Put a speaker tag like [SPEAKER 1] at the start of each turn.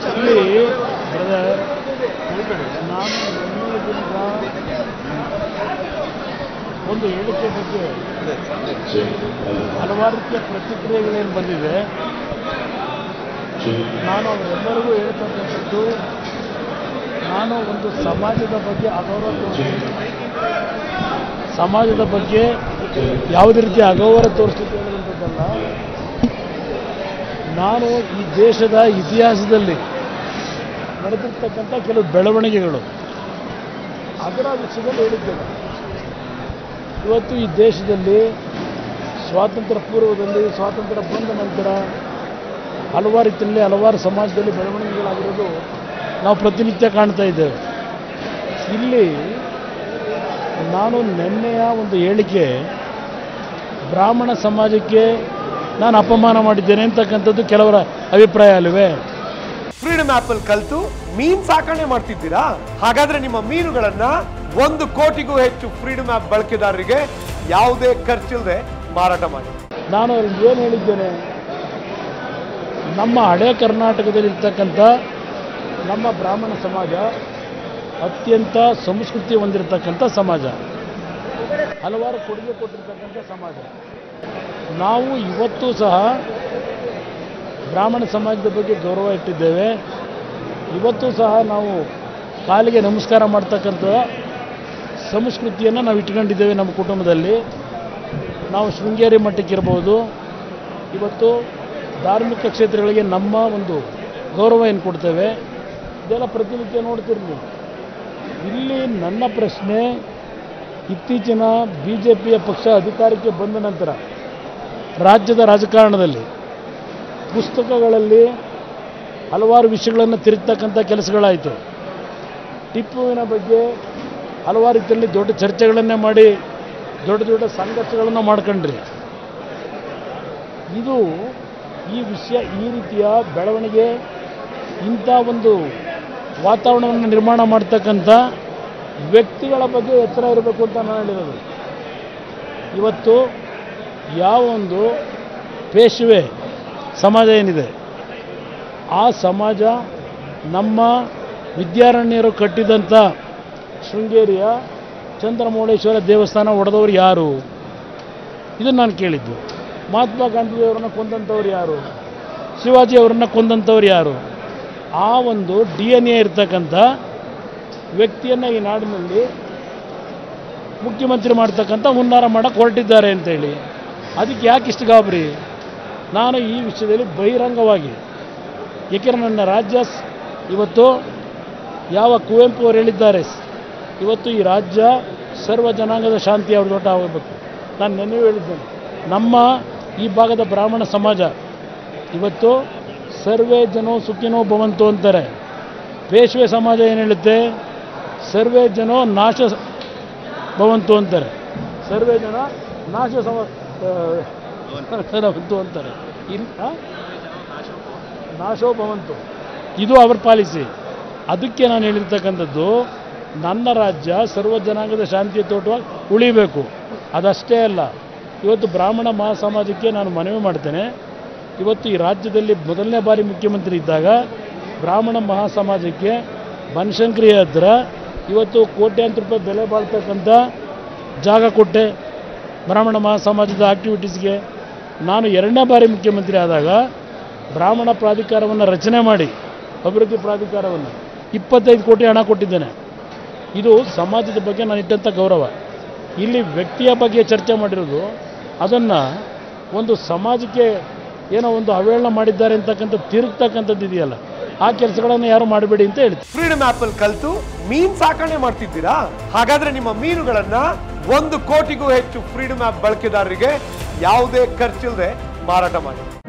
[SPEAKER 1] ಇಲ್ಲಿ ಬ್ರದರ್ ನಾನು ನಿನ್ನೆಗಿಂತ ಒಂದು ಹೇಳಿಕೆ ಬಗ್ಗೆ ಹಲವಾರು ರೀತಿಯ ಪ್ರತಿಕ್ರಿಯೆಗಳೇನು ಬಂದಿದೆ ನಾನು ಅವರೆಲ್ಲರಿಗೂ ಹೇಳ್ತಕ್ಕಂಥದ್ದು ನಾನು ಒಂದು ಸಮಾಜದ ಬಗ್ಗೆ ಅಗೌರವ ತೋರಿಸ್ತೀನಿ ಸಮಾಜದ ಬಗ್ಗೆ ಯಾವುದೇ ರೀತಿಯ ಅಗೌರವ ತೋರಿಸ್ಲಿಕ್ಕೆ ಹೇಳುವಂಥದ್ದಲ್ಲ ನಾನು ಈ ದೇಶದ ಇತಿಹಾಸದಲ್ಲಿ ನಡೆದಿರ್ತಕ್ಕಂಥ ಕೆಲವು ಬೆಳವಣಿಗೆಗಳು ಅದರ ವಿಷಯದಲ್ಲಿ ಹೇಳಿದ್ದೇನೆ ಇವತ್ತು ಈ ದೇಶದಲ್ಲಿ ಸ್ವಾತಂತ್ರ್ಯ ಪೂರ್ವದಲ್ಲಿ ಸ್ವಾತಂತ್ರ್ಯ ಬಂದ ನಂತರ ಹಲವಾರು ರೀತಿಯಲ್ಲಿ ಹಲವಾರು ಸಮಾಜದಲ್ಲಿ ಬೆಳವಣಿಗೆಗಳಾಗಿರೋದು ನಾವು ಪ್ರತಿನಿತ್ಯ ಕಾಣ್ತಾ ಇದ್ದೇವೆ ಇಲ್ಲಿ ನಾನು ನಿನ್ನೆಯ ಒಂದು ಹೇಳಿಕೆ ಬ್ರಾಹ್ಮಣ ಸಮಾಜಕ್ಕೆ ನಾನು ಅಪಮಾನ ಮಾಡಿದ್ದೇನೆ ಅಂತಕ್ಕಂಥದ್ದು ಕೆಲವರ ಅಭಿಪ್ರಾಯ ಅಲ್ವೇ
[SPEAKER 2] ಫ್ರೀಡಮ್ ಆಪ್ ಅಲ್ಲಿ ಕಲ್ತು ಮೀನ್ ಸಾಕಣೆ ಮಾಡ್ತಿದ್ದೀರಾ ಹಾಗಾದ್ರೆ ನಿಮ್ಮ ಮೀನುಗಳನ್ನ ಒಂದು ಕೋಟಿಗೂ ಹೆಚ್ಚು ಫ್ರೀಡಮ್ ಆಪ್ ಬಳಕೆದಾರರಿಗೆ ಯಾವುದೇ ಖರ್ಚಿಲ್ಲದೆ ಮಾರಾಟ ಮಾಡಿ
[SPEAKER 1] ನಾನು ಅವ್ರಿಗೆ ಏನು ಹೇಳಿದ್ದೇನೆ ನಮ್ಮ ಹಳೆ ಕರ್ನಾಟಕದಲ್ಲಿರ್ತಕ್ಕಂಥ ನಮ್ಮ ಬ್ರಾಹ್ಮಣ ಸಮಾಜ ಅತ್ಯಂತ ಸಂಸ್ಕೃತಿ ಹೊಂದಿರತಕ್ಕಂಥ ಸಮಾಜ ಹಲವಾರು ಕೊಡುಗೆ ಕೊಟ್ಟಿರ್ತಕ್ಕಂಥ ಸಮಾಜ ನಾವು ಇವತ್ತು ಸಹ ಬ್ರಾಹ್ಮಣ ಸಮಾಜದ ಬಗ್ಗೆ ಗೌರವ ಇಟ್ಟಿದ್ದೇವೆ ಇವತ್ತು ಸಹ ನಾವು ಕಾಲಿಗೆ ನಮಸ್ಕಾರ ಮಾಡ್ತಕ್ಕಂಥ ಸಂಸ್ಕೃತಿಯನ್ನು ನಾವು ಇಟ್ಕೊಂಡಿದ್ದೇವೆ ನಮ್ಮ ಕುಟುಂಬದಲ್ಲಿ ನಾವು ಶೃಂಗೇರಿ ಮಟ್ಟಕ್ಕಿರ್ಬೋದು ಇವತ್ತು ಧಾರ್ಮಿಕ ಕ್ಷೇತ್ರಗಳಿಗೆ ನಮ್ಮ ಒಂದು ಗೌರವ ಏನು ಕೊಡ್ತೇವೆ ಇದೆಲ್ಲ ಪ್ರತಿನಿತ್ಯ ನೋಡ್ತಿರ್ಲಿ ಇಲ್ಲಿ ನನ್ನ ಪ್ರಶ್ನೆ ಇತ್ತೀಚಿನ ಬಿ ಜೆ ಪಿಯ ಪಕ್ಷ ಅಧಿಕಾರಕ್ಕೆ ಬಂದ ನಂತರ ರಾಜ್ಯದ ರಾಜಕಾರಣದಲ್ಲಿ ಪುಸ್ತಕಗಳಲ್ಲಿ ಹಲವಾರು ವಿಷಯಗಳನ್ನು ತಿರುಗ್ತಕ್ಕಂಥ ಕೆಲಸಗಳಾಯಿತು ಟಿಪ್ಪುವಿನ ಬಗ್ಗೆ ಹಲವಾರು ರೀತಿಯಲ್ಲಿ ದೊಡ್ಡ ಚರ್ಚೆಗಳನ್ನೇ ಮಾಡಿ ದೊಡ್ಡ ದೊಡ್ಡ ಸಂಘರ್ಷಗಳನ್ನು ಮಾಡ್ಕೊಂಡ್ರಿ ಇದು ಈ ವಿಷಯ ಈ ರೀತಿಯ ಬೆಳವಣಿಗೆ ಇಂಥ ಒಂದು ವಾತಾವರಣವನ್ನು ನಿರ್ಮಾಣ ಮಾಡ್ತಕ್ಕಂಥ ವ್ಯಕ್ತಿಗಳ ಬಗ್ಗೆ ಎಚ್ಚರ ಇರಬೇಕು ಅಂತ ನಾನು ಹೇಳಿರೋದು ಇವತ್ತು ಯಾವ ಒಂದು ಪೇಶ್ವೆ ಸಮಾಜ ಏನಿದೆ ಆ ಸಮಾಜ ನಮ್ಮ ವಿದ್ಯಾರಣ್ಯರು ಕಟ್ಟಿದಂಥ ಶೃಂಗೇರಿಯ ಚಂದ್ರಮೌಳೇಶ್ವರ ದೇವಸ್ಥಾನ ಒಡೆದವರು ಯಾರು ಇದನ್ನು ನಾನು ಕೇಳಿದ್ದು ಮಹಾತ್ಮ ಗಾಂಧಿಯವರನ್ನ ಕೊಂದಂಥವ್ರು ಯಾರು ಶಿವಾಜಿ ಅವರನ್ನ ಕೊಂದಂಥವ್ರು ಯಾರು ಆ ಒಂದು ಡಿ ಎನ್ ಎ ಇರ್ತಕ್ಕಂಥ ವ್ಯಕ್ತಿಯನ್ನು ಈ ನಾಡಿನಲ್ಲಿ ಮುಖ್ಯಮಂತ್ರಿ ಮಾಡ್ತಕ್ಕಂಥ ಹುನ್ನಾರ ಮಾಡಕ್ಕೆ ಹೊರಟಿದ್ದಾರೆ ಅಂತೇಳಿ ಅದಕ್ಕೆ ಯಾಕೆ ಇಷ್ಟು ಗಾಬರಿ ನಾನು ಈ ವಿಷಯದಲ್ಲಿ ಬಹಿರಂಗವಾಗಿ ಏಕೆಂದರೆ ನನ್ನ ರಾಜ್ಯ ಸ್- ಇವತ್ತು ಯಾವ ಕುವೆಂಪು ಅವರು ಹೇಳಿದ್ದಾರೆ ಇವತ್ತು ಈ ರಾಜ್ಯ ಸರ್ವ ಜನಾಂಗದ ಶಾಂತಿ ಅವ್ರ ದೊಡ್ಡ ಆಗಬೇಕು ನಾನು ನೆನ್ನೆ ಹೇಳಿದ್ದೇನೆ ನಮ್ಮ ಈ ಭಾಗದ ಬ್ರಾಹ್ಮಣ ಸಮಾಜ ಇವತ್ತು ಸರ್ವೇ ಜನೋ ಸುಖಿನೋ ಭವಂತು ಅಂತಾರೆ ಪೇಶ್ವೆ ಸಮಾಜ ಏನು ಹೇಳುತ್ತೆ ಸರ್ವೇ ಜನೋ ನಾಶ ಸ- ಭವಂತು ಅಂತಾರೆ ಸರ್ವೇ ಜನ ನಾಶ ಸಮ ಆ, ಭವಂತು ಅಂತಾರೆ ಇನ್ ಆ? ನಾಶೋ ಭವಂತು ಇದು ಅವರ ಪಾಲಿಸಿ ಅದಕ್ಕೆ ನಾನು ಹೇಳಿರ್ತಕ್ಕಂಥದ್ದು ನನ್ನ ರಾಜ್ಯ ಸರ್ವ ಜನಾಂಗದ ಶಾಂತಿಯ ತೋಟವಾಗಿ ಉಳಿಬೇಕು ಅದಷ್ಟೇ ಅಲ್ಲ ಇವತ್ತು ಬ್ರಾಹ್ಮಣ ಮಹಾಸಮಾಜಕ್ಕೆ ನಾನು ಮನವಿ ಮಾಡ್ತೇನೆ ಇವತ್ತು ಈ ರಾಜ್ಯದಲ್ಲಿ ಮೊದಲನೇ ಬಾರಿ ಮುಖ್ಯಮಂತ್ರಿ ಇದ್ದಾಗ ಬ್ರಾಹ್ಮಣ ಮಹಾಸಮಾಜಕ್ಕೆ ಬನಶಂಕರಿ ಹತ್ರ ಇವತ್ತು ಕೋಟ್ಯಾಂತರ ರೂಪಾಯಿ ಬೆಲೆ ಬಾಳ್ತಕ್ಕಂಥ ಜಾಗ ಕೊಟ್ಟೆ ಬ್ರಾಹ್ಮಣ ಮಹಾಸಮಾಜದ ಆಕ್ಟಿವಿಟೀಸ್ಗೆ ನಾನು ಎರಡನೇ ಬಾರಿ ಮುಖ್ಯಮಂತ್ರಿ ಆದಾಗ ಬ್ರಾಹ್ಮಣ ಪ್ರಾಧಿಕಾರವನ್ನು ರಚನೆ ಮಾಡಿ ಅಭಿವೃದ್ಧಿ ಪ್ರಾಧಿಕಾರವನ್ನು ಇಪ್ಪತ್ತೈದು ಕೋಟಿ ಹಣ ಕೊಟ್ಟಿದ್ದೇನೆ ಇದು ಸಮಾಜದ ಬಗ್ಗೆ ನಾನು ಇಟ್ಟಂಥ ಗೌರವ ಇಲ್ಲಿ ವ್ಯಕ್ತಿಯ ಬಗ್ಗೆ ಚರ್ಚೆ ಮಾಡಿರೋದು ಅದನ್ನು ಒಂದು ಸಮಾಜಕ್ಕೆ ಏನೋ ಒಂದು ಅವಹೇಳನ ಮಾಡಿದ್ದಾರೆ ಅಂತಕ್ಕಂಥ ತಿರುಗ್ತಕ್ಕಂಥದ್ದು ಇದೆಯಲ್ಲ ಆ ಕೆಲಸಗಳನ್ನು ಯಾರು ಮಾಡಬೇಡಿ ಅಂತ ಹೇಳ್ತೀನಿ
[SPEAKER 2] ಫ್ರೀಡಮ್ ಆಪ್ ಅಲ್ಲಿ ಕಲ್ತು ಮೀನ್ ಸಾಕಣೆ ಮಾಡ್ತಿದ್ದೀರಾ ಹಾಗಾದ್ರೆ ನಿಮ್ಮ ಮೀನುಗಳನ್ನ ಒಂದು ಕೋಟಿಗೂ ಹೆಚ್ಚು ಫ್ರೀಡಮ್ ಆಪ್ ಬಳಕೆದಾರರಿಗೆ ಯಾವುದೇ ಖರ್ಚಿಲ್ಲದೆ ಮಾರಾಟ ಮಾಡಿ